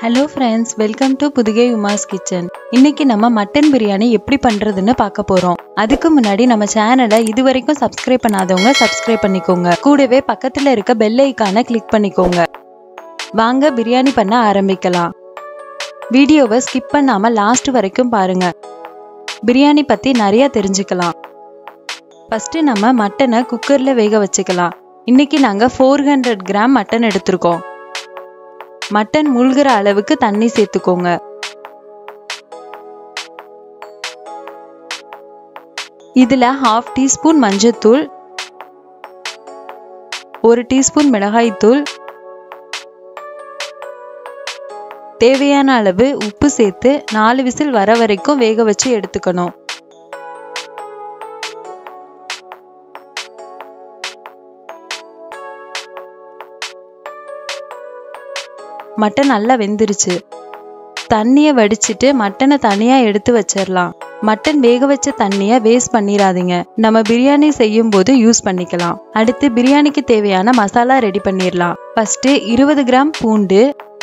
hello friends welcome to Pudukai Umas kitchen இன்னைக்கு நம்ம mutton biryani எப்படி பண்றதுன்னு பார்க்க போறோம் அதுக்கு முன்னாடி நம்ம சேனலை இது வரைக்கும் சப்ஸ்கிரைப் பண்ணாதவங்க சப்ஸ்கிரைப் பண்ணிக்கோங்க கூடவே பக்கத்துல இருக்க பெல் ஐக்கானை கிளிக் பண்ணிக்கோங்க வாங்க பிரியாணி பண்ண ஆரம்பிக்கலாம் வீடியோவை ஸ்கிப் பண்ணாம லாஸ்ட் வரைக்கும் பாருங்க பிரியாணி பத்தி நிறைய தெரிஞ்சுக்கலாம் ஃபர்ஸ்ட் நம்ம மட்டனை குக்கர்ல வேக வச்சுக்கலாம் இன்னைக்கு நாங்க ஃபோர் ஹண்ட்ரட் கிராம் மட்டன் எடுத்திருக்கோம் மட்டன் முழுகிற அளவுக்கு தண்ணி சேர்த்துக்கோங்க இதுல ஹாஃப் டீஸ்பூன் மஞ்சத்தூள் ஒரு டீஸ்பூன் மிளகாய்த்தூள் தேவையான அளவு உப்பு சேர்த்து நாலு விசில் வர வரைக்கும் வேக வச்சு எடுத்துக்கணும் மட்டன் நல்லா வெந்துருச்சு தண்ணியை வடிச்சிட்டு மட்டனை தனியா எடுத்து வச்சிடலாம் மட்டன் வேக வச்ச தண்ணியை வேஸ்ட் பண்ணிடாதீங்க நம்ம பிரியாணி செய்யும் போது யூஸ் பண்ணிக்கலாம் அடுத்து பிரியாணிக்கு தேவையான மசாலா ரெடி பண்ணிடலாம் ஃபர்ஸ்ட் இருபது கிராம் பூண்டு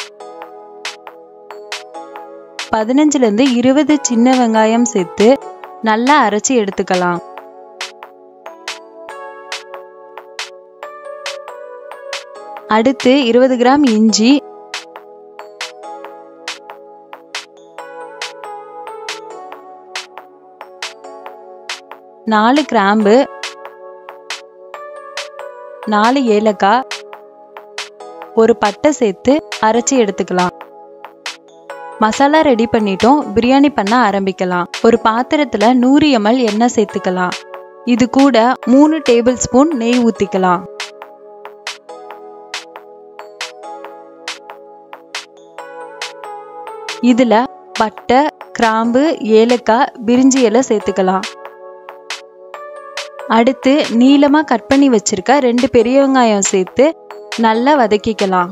பதினஞ்சுல இருந்து இருபது சின்ன வெங்காயம் சேர்த்து நல்லா அரைச்சி எடுத்துக்கலாம் அடுத்து இருபது கிராம் இஞ்சி நாலு கிராம்பு நாலு ஏலக்காய் ஒரு பட்டை சேர்த்து அரைச்சி எடுத்துக்கலாம் மசாலா ரெடி பண்ணிட்டோம் பிரியாணி பண்ண ஆரம்பிக்கலாம் ஒரு பாத்திரத்துல நூறு எம்எல் எண்ணெய் சேர்த்துக்கலாம் இது கூட மூணு டேபிள் ஸ்பூன் நெய் ஊத்திக்கலாம் இதுல பட்டை கிராம்பு ஏலக்காய் பிரிஞ்சி இலை சேர்த்துக்கலாம் அடுத்து நீளமா கட் பண்ணி வச்சிருக்க ரெண்டு பெரிய வெங்காயம் சேர்த்து நல்லா வதக்கிக்கலாம்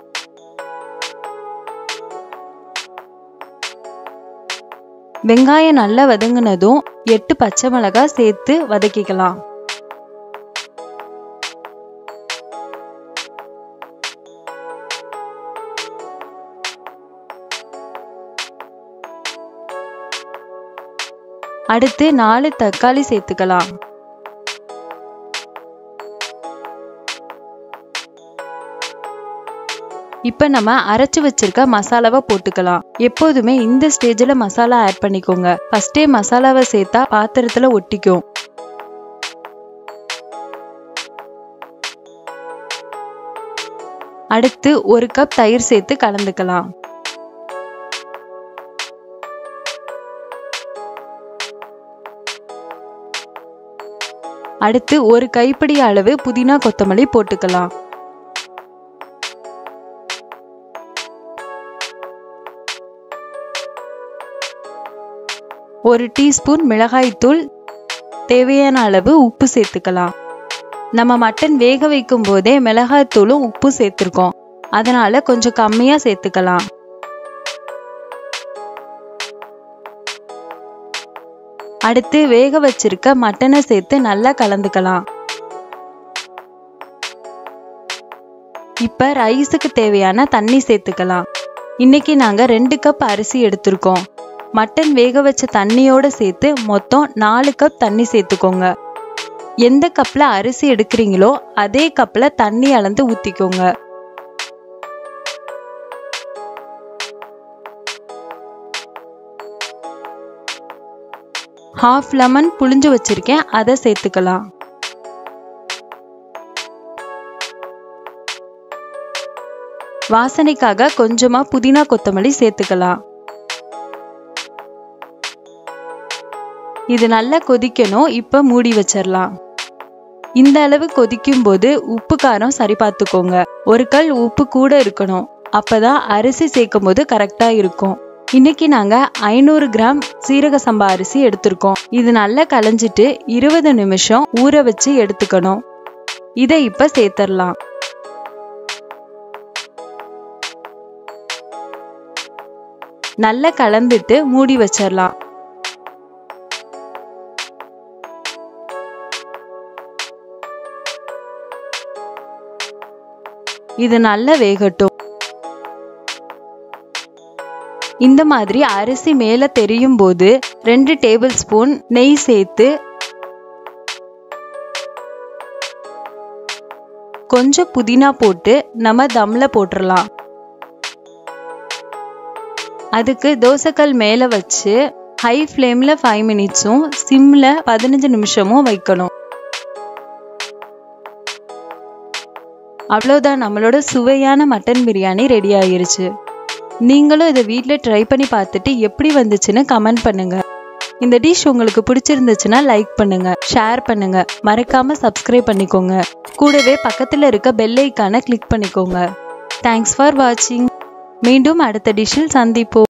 வெங்காயம் நல்லா வதங்கினதும் எட்டு பச்சை மிளகாய் சேர்த்து வதக்கிக்கலாம் அடுத்து நாலு தக்காளி சேர்த்துக்கலாம் இப்போ நம்ம அரைச்சு வச்சிருக்க மசாலாவை போட்டுக்கலாம் எப்போதுமே இந்த ஸ்டேஜில் மசாலா ஆட் பண்ணிக்கோங்க ஃபர்ஸ்டே மசாலாவை சேர்த்தா பாத்திரத்துல ஒட்டிக்கும் அடுத்து ஒரு கப் தயிர் சேர்த்து கலந்துக்கலாம் அடுத்து ஒரு கைப்பிடி அளவு புதினா கொத்தமல்லி போட்டுக்கலாம் ஒரு டீஸ்பூன் மிளகாய்த்தூள் தேவையான அளவு உப்பு சேர்த்துக்கலாம் நம்ம மட்டன் வேக வைக்கும் போதே மிளகாய்த்தூளும் உப்பு சேர்த்துருக்கோம் அதனால கொஞ்சம் கம்மியா சேர்த்துக்கலாம் அடுத்து வேக வச்சிருக்க மட்டனை சேர்த்து நல்லா கலந்துக்கலாம் இப்ப ரைஸுக்கு தேவையான தண்ணி சேர்த்துக்கலாம் இன்னைக்கு நாங்க ரெண்டு கப் அரிசி எடுத்திருக்கோம் மட்டன் வேக வச்ச தண்ணியோட சேர்த்து மொத்தம் நாலு கப் தண்ணி சேர்த்துக்கோங்க எந்த கப்ல அரிசி எடுக்கிறீங்களோ அதே கப்ல தண்ணி அளந்து ஊத்திக்கோங்க ஹாஃப் லெமன் புளிஞ்சு வச்சிருக்கேன் அதை சேர்த்துக்கலாம் வாசனைக்காக கொஞ்சமா புதினா கொத்தமல்லி சேர்த்துக்கலாம் இது நல்லா கொதிக்கணும் இப்ப மூடி வச்சிடலாம் இந்த அளவு கொதிக்கும் போது உப்பு காரம் சரி பார்த்துக்கோங்க ஒரு கல் உப்பு கூட இருக்கணும் அப்பதான் அரிசி சேர்க்கும் போது கரெக்டா இருக்கும் இன்னைக்கு நாங்க ஐநூறு கிராம் சீரக சம்பா அரிசி எடுத்திருக்கோம் இது நல்லா களைஞ்சிட்டு இருபது நிமிஷம் ஊற வச்சு எடுத்துக்கணும் இதை இப்ப சேர்த்துடலாம் நல்லா கலந்துட்டு மூடி வச்சிடலாம் இது நல்லா வேகட்டும் இந்த மாதிரி அரிசி மேலே தெரியும் போது ரெண்டு டேபிள் ஸ்பூன் நெய் சேர்த்து கொஞ்சம் புதினா போட்டு நம்ம தம்ல போட்டுடலாம் அதுக்கு தோசைக்கல் மேலே வச்சு ஹை ஃப்ளேமில் ஃபைவ் மினிட்ஸும் சிம்மில் பதினஞ்சு நிமிஷமும் வைக்கணும் அவ்வளோதான் நம்மளோட சுவையான மட்டன் பிரியாணி ரெடி ஆயிருச்சு நீங்களும் இதை வீட்டில் ட்ரை பண்ணி பார்த்துட்டு எப்படி வந்துச்சுன்னு கமெண்ட் பண்ணுங்க இந்த டிஷ் உங்களுக்கு பிடிச்சிருந்துச்சுன்னா லைக் பண்ணுங்க ஷேர் பண்ணுங்க மறக்காம சப்ஸ்கிரைப் பண்ணிக்கோங்க கூடவே பக்கத்தில் இருக்க பெல் ஐக்கானை கிளிக் பண்ணிக்கோங்க தேங்க்ஸ் ஃபார் வாட்சிங் மீண்டும் அடுத்த டிஷ்ஷில் சந்திப்போம்